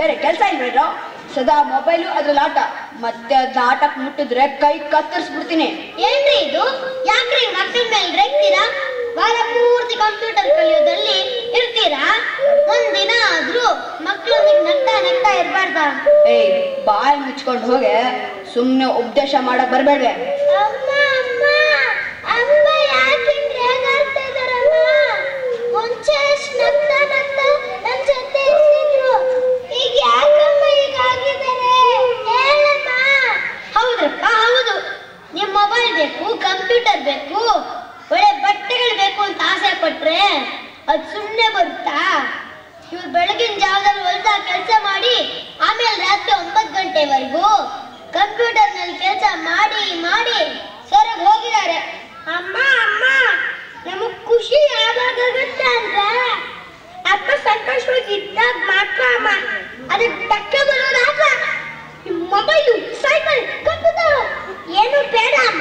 ಬೇರೆ ಕೆಲಸ ಇಲ್ವೇನೋ ಸದಾ ಮೊಬೈಲು ಅದ್ರಲ್ಲಿ ಆಟ ಮತ್ತೆ ಅದ್ನ ಆಟಕ್ಕೆ ಮುಟ್ಟಿದ್ರೆ ಕೈ ಕತ್ತರಿಸ್ಬಿಡ್ತೀನಿ ಏನ್ರಿ ಇದು ಯಾಕ್ರಿ ಮಕ್ಕಳ ಮೇಲೆ ರೇಗ್ತೀರಾ ವಾರ ಪೂರ್ತಿ ಕಂಪ್ಯೂಟರ್ ಕಲಿಯೋದ್ರಲ್ಲಿ ಇರ್ತೀರಾ ಒಂದಿನ ಆದ್ರೂ ಮಕ್ಕಳೊಂದಿಗೆ ನಗ್ತಾ ನಗ್ತಾ ಇರ್ಬಾರ್ದ ಏಯ್ ಬಾಯಿ ಮುಚ್ಕೊಂಡು ಹೋಗೆ ಸುಮ್ಮನೆ ಉಪದೇಶ ಮಾಡಕ್ ಬರ್ಬೇಡ್ವೆ ಅಮ್ಮ ಅಮ್ಮ ಅಮ್ಮ ಯಾಕಿಂಗ್ ರೇಗಾಡ್ತಾ ಇದಾರಮ್ಮ ಮುಂಚೆ ಎಷ್ಟ್ ನಗ್ತಾ ನಗ್ತಾ ನನ್ ಜೊತೆ ಇರ್ತಿದ್ರು ಈಗ ಯಾಕಮ್ಮ ಈಗ ಆಗಿದ್ದಾರೆ ಹೇಳಮ್ಮ ಹೌದ್ರಪ್ಪ ಹೌದು ನಿಮ್ ಮೊಬೈಲ್ ಬೇಕು ಕಂಪ್ಯೂಟರ್ ಬೇಕು ಒಳ್ಳೆ ಬಟ್ಟೆಗಳು ಬೇಕು ಅಂತ ಆಸೆ ಪಟ್ರೆ ಅದ್ ಸುಮ್ಮನೆ ಬರುತ್ತಾ ಇವ್ರು ಬೆಳಗಿನ ಜಾವದಲ್ಲಿ ಹೊಲ್ದಾಗ ಕೆಲಸ ಮಾಡಿ ಆಮೇಲೆ ರಾತ್ರಿ ಒಂಬತ್ತು ಗಂಟೆವರೆಗೂ ಕಂಪ್ಯೂಟರ್ ನಲ್ಲಿ ಕೆಲಸ ಮಾಡಿ ಮಾಡಿ ಸೊರಗ್ ಹೋಗಿದ್ದಾರೆ ಅಮ್ಮ ಅಮ್ಮ ನಮಗ್ ಖುಷಿ ಯಾವಾಗ ಆಗುತ್ತೆ ಅಂದ್ರೆ ಅಪ್ಪ ಸಂತೋಷವಾಗಿ ಇದ್ದಾಗ ಮಾತ್ರ ಅಮ್ಮ ಅದಕ್ಕೆ ಧಕ್ಕೆ ಬರೋದಾಗ ಮೊಬೈಲು ಸೈಕಲ್ ಕಂಪ್ಯೂಟರ್ ಏನು ಬೇಡ ಅಮ್ಮ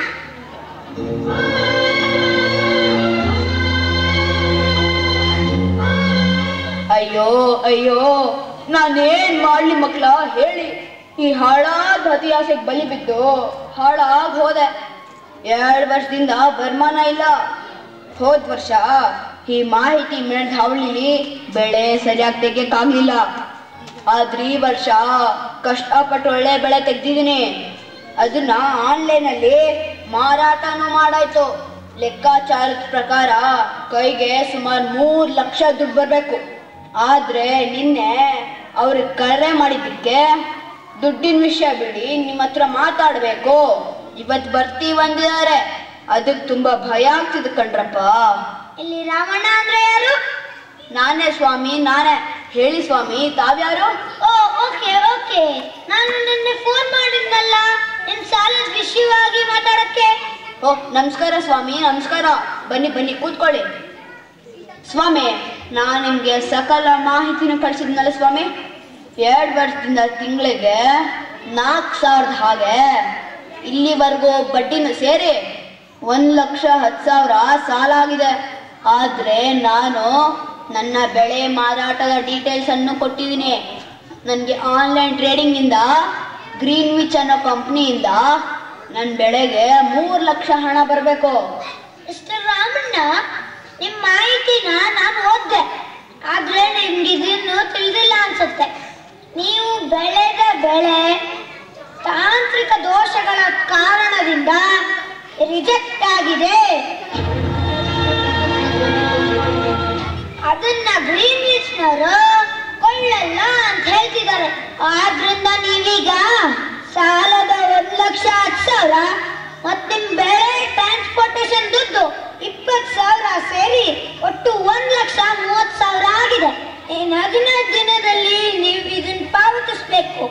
ಅಯ್ಯೋ ಅಯ್ಯೋ ನಾನೇನ್ ಮಾಡ್ಲಿ ಮಕ್ಳ ಹೇಳಿ ಈ ಹಾಳಾದ ಹತಿಯಾಸೆಗೆ ಬಲಿ ಬಿದ್ದು ಹಾಳಾಗ್ ಹೋದೆ ಎರಡು ವರ್ಷದಿಂದ ಬರ್ಮಾನ ಇಲ್ಲ ಹೋದ್ ವರ್ಷ ಈ ಮಾಹಿತಿ ಮೇಳದ ಹಾವಳಿಲಿ ಬೆಳೆ ಸರಿಯಾಗಿ ತೆಗಿಯಕ್ಕಾಗ್ಲಿಲ್ಲ ಆದ್ರೆ ಈ ವರ್ಷ ಕಷ್ಟಪಟ್ಟು ಒಳ್ಳೆ ಬೆಳೆ ತೆಗ್ದಿದ್ದೀನಿ ಅದನ್ನ ಆನ್ಲೈನಲ್ಲಿ ಮಾರಾಟನೂ ಮಾಡಾಯ್ತು ಲೆಕ್ಕಾಚಾರದ ಪ್ರಕಾರ ಕೈಗೆ ಸುಮಾರು ಮೂರು ಲಕ್ಷ ದುಡ್ಡು ಬರಬೇಕು ಆದ್ರೆ ನಿನ್ನೆ ಅವ್ರಿಗೆ ಕರೆ ಮಾಡಿದ್ದಕ್ಕೆ ದುಡ್ಡಿನ ವಿಷಯ ಬಿಡಿ ನಿಮ್ಮ ಹತ್ರ ಮಾತಾಡ್ಬೇಕು ಇವತ್ತು ಬರ್ತೀವಿ ಅಂದಿದ್ದಾರೆ ಅದಕ್ಕೆ ತುಂಬಾ ಭಯ ಆಗ್ತಿದೆ ಕಣ್ರಪ್ಪ ಇಲ್ಲಿ ರಾಮಣ್ಣ ಅಂದ್ರೆ ಯಾರು ನಾನೇ ಸ್ವಾಮಿ ನಾನೇ ಹೇಳಿ ಸ್ವಾಮಿ ತಾವ್ಯಾರು ಓ ಓಕೆ ಓಕೆ ನಾನು ನಿನ್ನೆ ಫೋನ್ ಮಾಡಿದ್ನಲ್ಲ ನಿಮ್ ಸಾಲದ ವಿಷಯವಾಗಿ ಮಾತಾಡಕ್ಕೆ ಓ ನಮಸ್ಕಾರ ಸ್ವಾಮಿ ನಮಸ್ಕಾರ ಬನ್ನಿ ಬನ್ನಿ ಕೂತ್ಕೊಳ್ಳಿ ಸ್ವಾಮಿ ನಾನು ನಿಮ್ಗೆ ಸಕಲ ಮಾಹಿತಿನ ಕಳಿಸಿದ್ನಲ್ಲ ಸ್ವಾಮಿ ಎರಡು ವರ್ಷದಿಂದ ತಿಂಗಳಿಗೆ ನಾಲ್ಕು ಸಾವಿರದ ಹಾಗೆ ಇಲ್ಲಿವರೆಗೂ ಬಡ್ಡಿನೂ ಸೇರಿ ಒಂದು ಲಕ್ಷ ಹತ್ತು ಸಾವಿರ ಸಾಲ ಆಗಿದೆ ಆದರೆ ನಾನು ನನ್ನ ಬೆಳೆ ಮಾರಾಟದ ಡೀಟೇಲ್ಸ್ ಅನ್ನು ಕೊಟ್ಟಿದ್ದೀನಿ ನನಗೆ ಆನ್ಲೈನ್ ಟ್ರೇಡಿಂಗಿಂದ ಗ್ರೀನ್ ವಿಚ್ ಅನ್ನೋ ಕಂಪ್ನಿಯಿಂದ ನನ್ನ ಬೆಳೆಗೆ ಮೂರು ಲಕ್ಷ ಹಣ ಬರಬೇಕು ಮಿಸ್ಟರ್ ರಾಮಣ್ಣ ನಿಮ್ ಮಾಹಿತಿನ ನಾನು ಓದ್ದೆ ಆದ್ರೆ ನಿಮ್ಗೆ ಇದನ್ನು ತಿಳಿದಿಲ್ಲ ಅನ್ಸುತ್ತೆ ನೀವು ಬೆಳೆದ ಬೆಳೆ ತಾಂತ್ರಿಕ ದೋಷಗಳ ಕಾರಣದಿಂದ ರಿಜೆಕ್ಟ್ ಆಗಿದೆ ಅದನ್ನ ಗ್ರೀನ್ ಲಿಸ್ಟ್ನವರು ಕೊಳ್ಳಲ್ಲ ಅಂತ ಹೇಳ್ತಿದ್ದಾರೆ ಆದ್ರಿಂದ ನೀವೀಗ ಸಾಲದ ಒಂದ್ ಲಕ್ಷ ಹತ್ತು ಸಾವಿರ ಮತ್ ನಿಮ್ ಬೆಳೆ ಟ್ರಾನ್ಸ್ಪೋರ್ಟೇಶನ್ ದುಡ್ಡು ಇಪ್ಪತ್ತು ಸಾವಿರ ಸೇರಿ ಒಟ್ಟು ಒಂದ್ ಲಕ್ಷ ಮೂವತ್ತು ಸಾವಿರ ಆಗಿದೆ ಇನ್ನು ಹದಿನೈದು ದಿನದಲ್ಲಿ ನೀವು ಇದನ್ನ ಪಾವತಿಸ್ಬೇಕು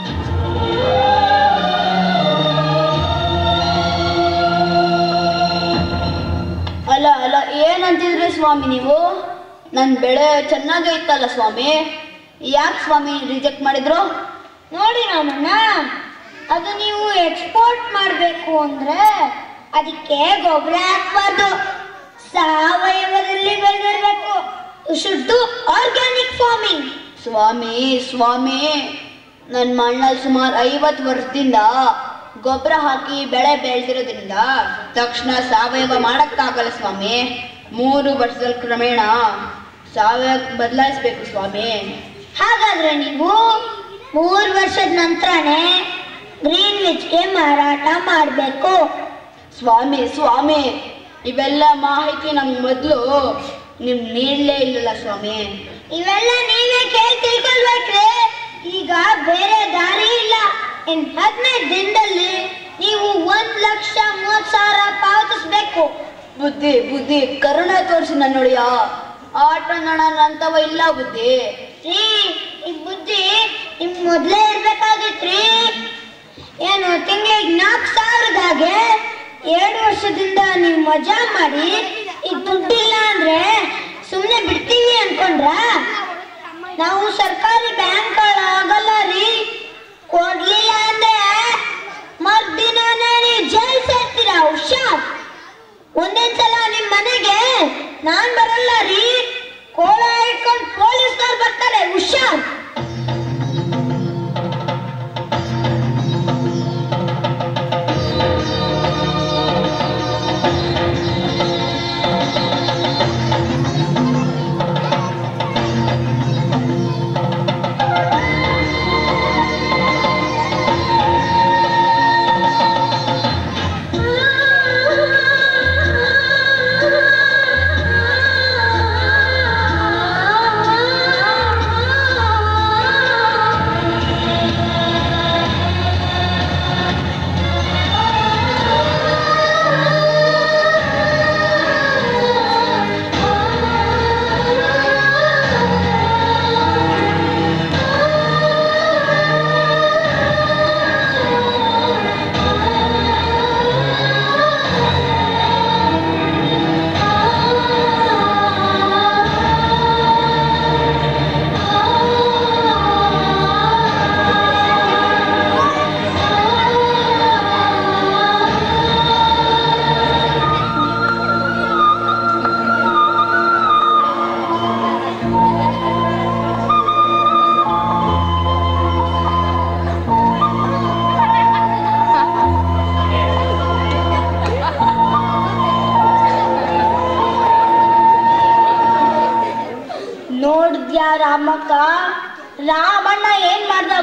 ಅಲ್ಲ ಅಲ್ಲ ಏನಂತಿದ್ರಿ ಸ್ವಾಮಿ ನೀವು ನನ್ನ ಬೆಳೆ ಚೆನ್ನಾಗೇ ಇತ್ತಲ್ಲ ಸ್ವಾಮಿ ಯಾಕೆ ಸ್ವಾಮಿ ರಿಜೆಕ್ಟ್ ಮಾಡಿದ್ರು ನೋಡಿ ರಾಮಣ್ಣ ಅದು ನೀವು ಎಕ್ಸ್ಪೋರ್ಟ್ ಮಾಡಬೇಕು ಅಂದ್ರೆ ಅದಕ್ಕೆ ಗೊಬ್ಬರ ಹಾಕ್ಬಾರ್ದು ಸಾವಯವದಲ್ಲಿ ಬೆಳೆದಿರ್ಬೇಕು ಶುದ್ಧ ಆರ್ಗ್ಯಾನಿಕ್ ಫಾರ್ಮಿಂಗ್ ಸ್ವಾಮಿ ಸ್ವಾಮಿ ನನ್ನ ಮಣ್ಣಲ್ಲಿ ಸುಮಾರು ಐವತ್ತು ವರ್ಷದಿಂದ ಗೊಬ್ಬರ ಹಾಕಿ ಬೆಳೆ ಬೆಳೆದಿರೋದ್ರಿಂದ ತಕ್ಷಣ ಸಾವಯವ ಮಾಡಕ್ಕಾಗಲ್ಲ ಸ್ವಾಮಿ ಮೂರು ವರ್ಷದಲ್ಲಿ ಕ್ರಮೇಣ ಸಾವಯವ ಬದಲಾಯಿಸ್ಬೇಕು ಸ್ವಾಮಿ ಹಾಗಾದ್ರೆ ನೀವು ಮೂರು ವರ್ಷದ ನಂತರನೇ ಗ್ರೀನ್ ವಿಚ್ಗೆ ಮಾರಾಟ ಮಾಡಬೇಕು ಸ್ವಾಮಿ ಸ್ವಾಮಿ ಇವೆಲ್ಲ ಮಾಹಿತಿ ನಮ್ಗೆ ಮೊದಲು ನಿಮ್ ನೀಡಲೇ ಇಲ್ಲಲ್ಲ ಸ್ವಾಮಿ ಇವೆಲ್ಲ ನೀವೇ ಕೇಳಿ ತಿಳ್ಕೊಳ್ಬೇಕ್ರಿ ಈಗ ಬೇರೆ ದಾರಿ ಇಲ್ಲ ಇನ್ ಹದಿನೈದು ದಿನದಲ್ಲಿ ನೀವು ಒಂದ್ ಲಕ್ಷ ಮೂವತ್ ಸಾವಿರ ಪಾವತಿಸ್ಬೇಕು ಬುದ್ಧಿ ಬುದ್ಧಿ ಕರುಣೆ ತೋರಿಸಿ ನನ್ನ ನೋಡಿಯ ಆಟ ಅಂತವ ಇಲ್ಲ ಬುದ್ಧಿ ರೀ ಈ ಬುದ್ಧಿ ನಿಮ್ ಮೊದ್ಲೇ ಇರ್ಬೇಕಾಗಿತ್ರಿ ಏನು ತಿಂಗಳಿಗೆ ನಾಲ್ಕು ಸಾವಿರದಾಗೆ ಎರಡು ವರ್ಷದಿಂದ ನೀವು ಮಜಾ ಮಾಡಿ ಈಗ ದುಡ್ಡಿಲ್ಲ ಅಂದ್ರೆ ಸುಮ್ಮನೆ ಬಿಡ್ತೀವಿ ಅನ್ಕೊಂಡ್ರ ನಾವು ಸರ್ಕಾರಿ ಬ್ಯಾಂಕ್ ಆಗಲ್ಲ ರೀ ಕೊಡ್ಲಿಲ್ಲ ಅಂದ್ರೆ ಮರ್ದಿನಾನೇ ನೀವು ಜೈಲ್ ಸೇರ್ತೀರಾ ಹುಷಾರ್ ಒಂದೊಂದ್ಸಲ ನಿಮ್ ಮನೆಗೆ ನಾನ್ ಬರಲ್ಲ ರೀ ಕೋಳ ಇಟ್ಕೊಂಡು ಪೊಲೀಸ್ನವ್ರು ಬರ್ತಾರೆ ಹುಷಾರ್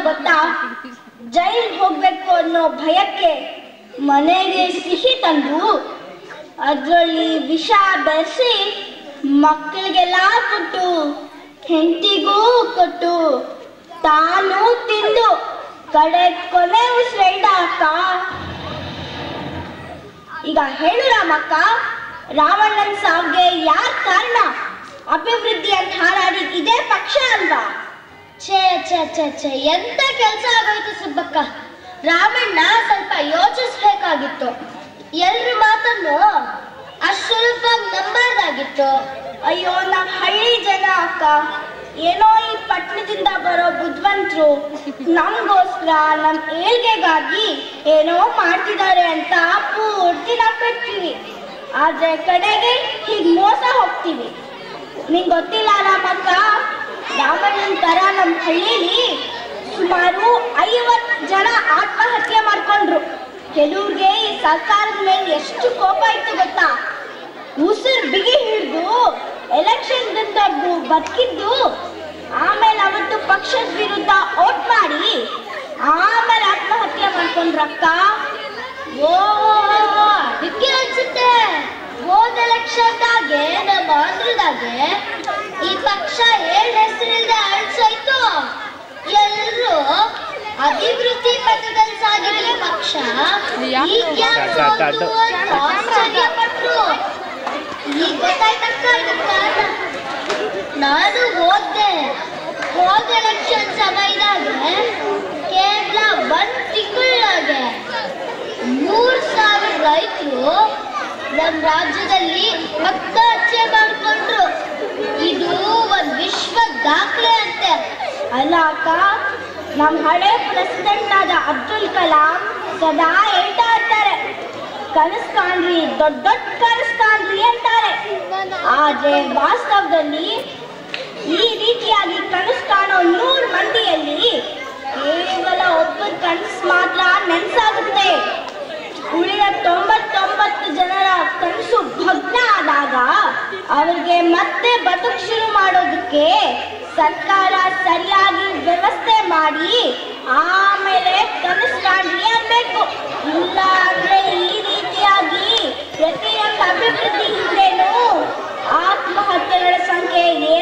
ಗೊತ್ತಾ ಜೈಲ್ ಹೋಗ್ಬೇಕು ಅನ್ನೋ ಭಯಕ್ಕೆ ಮನೆಗೆ ಸಿಹಿ ತಂದು ಅದರಲ್ಲಿ ವಿಷ ಬೆರೆಸಿ ಮಕ್ಕಳಿಗೆಲ್ಲ ಕೊಟ್ಟು ಹೆಂಡತಿಗೂ ಕೊಟ್ಟು ತಾನು ತಿಂದು ಕಡೆ ಕೊನೆ ಉಸಿರೆಳ್ದ ಅಕ್ಕ ಈಗ ಹೇಳು ರಾಮಕ್ಕ ರಾವಣನ್ ಸಾವಿಗೆ ಯಾರ್ ಕಾರಣ ಅಭಿವೃದ್ಧಿ ಅಂತ ಹಾರಾಡಿ ಇದೇ ಪಕ್ಷ ಅಲ್ವಾ ಛೇ ಛೇ ಛೇ ಛೇ ಎಂತ ಕೆಲಸ ಆಗೋಯ್ತು ಸುಬ್ಬಕ್ಕ ರಾಮಣ್ಣ ಸ್ವಲ್ಪ ಯೋಚಿಸ್ಬೇಕಾಗಿತ್ತು ಎಲ್ರ ಮಾತನ್ನು ಅಷ್ಟು ಸುಲಭವಾಗಿ ನಂಬಾರ್ದಾಗಿತ್ತು ಅಯ್ಯೋ ನಾವ್ ಹಳ್ಳಿ ಜನ ಅಕ್ಕ ಏನೋ ಈ ಪಟ್ಟಣದಿಂದ ಬರೋ ಬುದ್ಧಿವಂತರು ನಮಗೋಸ್ಕರ ನಮ್ ಏಳ್ಗೆಗಾಗಿ ಏನೋ ಮಾಡ್ತಿದ್ದಾರೆ ಅಂತ ಪೂರ್ತಿ ನಂಬಿರ್ತೀವಿ ಆದ್ರೆ ಕಡೆಗೆ ಹೀಗ್ ಮೋಸ ಹೋಗ್ತೀವಿ ನಿಂಗ್ ಗೊತ್ತಿಲ್ಲ ರಾಮಕ್ಕ ರಾಮಣ್ಣನ್ ತರ ನಮ್ ಹಳ್ಳಿಲಿ ಸುಮಾರು ಐವತ್ ಜನ ಆತ್ಮಹತ್ಯೆ ಮಾಡ್ಕೊಂಡ್ರು ಕೆಲವ್ರಿಗೆ ಈ ಸರ್ಕಾರದ ಮೇಲೆ ಎಷ್ಟು ಕೋಪ ಇತ್ತು ಗೊತ್ತಾ ಉಸಿರು ಬಿಗಿ ಹಿಡಿದು ಎಲೆಕ್ಷನ್ ದಂದು ಬದುಕಿದ್ದು ಆಮೇಲೆ ಅವತ್ತು ಪಕ್ಷದ ವಿರುದ್ಧ ಓಟ್ ಮಾಡಿ ಆಮೇಲೆ ಆತ್ಮಹತ್ಯೆ ಮಾಡ್ಕೊಂಡ್ರಕ್ಕ ಓ ಅದಕ್ಕೆ ಅನ್ಸುತ್ತೆ ಹೋದ ಎಲೆಕ್ಷನ್ದಾಗೆ ನಮ್ಮ ಆಂಧ್ರದಾಗೆ ಈ ಪಕ್ಷ ಏಳ್ ಹೆಸರಿಲ್ದೆ ಅಳ್ಸೋಯ್ತು ಎಲ್ರು ಅಭಿವೃದ್ಧಿ ಪಥದಲ್ಲಿ ಸಾಗಿದ ಈ ಪಕ್ಷ ಈಗ ಯಾಕ್ ಸೋಲ್ತು ಅಂತ ಆಶ್ಚರ್ಯಪಟ್ರು ಈಗ ಗೊತ್ತಾಯ್ತಕ್ಕ ಇದಕ್ ಕಾರಣ ನಾನು ಓದ್ದೆ ಹೋದ ಎಲೆಕ್ಷನ್ ಸಮಯದಾಗೆ ಕೇವಲ ಒಂದ್ ತಿಂಗಳಾಗೆ ಮೂರ್ ಸಾವಿರ ರೈತರು ನಮ್ಮ ರಾಜ್ಯದಲ್ಲಿ ಆತ್ಮಹತ್ಯೆ ಮಾಡ್ಕೊಂಡ್ರು ಇದು ಒಂದ್ ವಿಶ್ವ ದಾಖಲೆ ಅಂತೆ ಅಲ್ಲ ಅಕ್ಕ ನಮ್ ಹಳೆ ಪ್ರೆಸಿಡೆಂಟ್ ಆದ ಅಬ್ದುಲ್ ಕಲಾಂ ಸದಾ ಹೇಳ್ತಾ ಇರ್ತಾರೆ ಕನಸು ಕಾಣ್ರಿ ದೊಡ್ಡ ದೊಡ್ಡ ಕನಸು ಕಾಣ್ರಿ ಅಂತಾರೆ ಆದ್ರೆ ವಾಸ್ತವದಲ್ಲಿ ಈ ರೀತಿಯಾಗಿ ಕನಸು ಕಾಣೋ ನೂರು ಮಂದಿಯಲ್ಲಿ ಕೇವಲ ಒಬ್ಬರ ಕನಸು ಮಾತ್ರ ನೆನ್ಸಾಗುತ್ತೆ ಉಳಿದ ತೊಂಬತ್ತೊಂಬತ್ತು ಜನರ ಕನಸು ಭಗ್ನ ಆದಾಗ ಅವರಿಗೆ ಮತ್ತೆ ಬದುಕು ಶುರು ಮಾಡೋದಕ್ಕೆ ಸರ್ಕಾರ ಸರಿಯಾಗಿ ವ್ಯವಸ್ಥೆ ಮಾಡಿ ಆಮೇಲೆ ಕನಸು ಕಾಣ್ಲಿ ಅನ್ಬೇಕು ಇಲ್ಲ ಅಂದ್ರೆ ಈ ರೀತಿಯಾಗಿ ಪ್ರತಿಯೊಂದು ಅಭಿವೃದ್ಧಿ ಹಿಂದೆನೂ ಆತ್ಮಹತ್ಯೆಗಳ ಸಂಖ್ಯೆ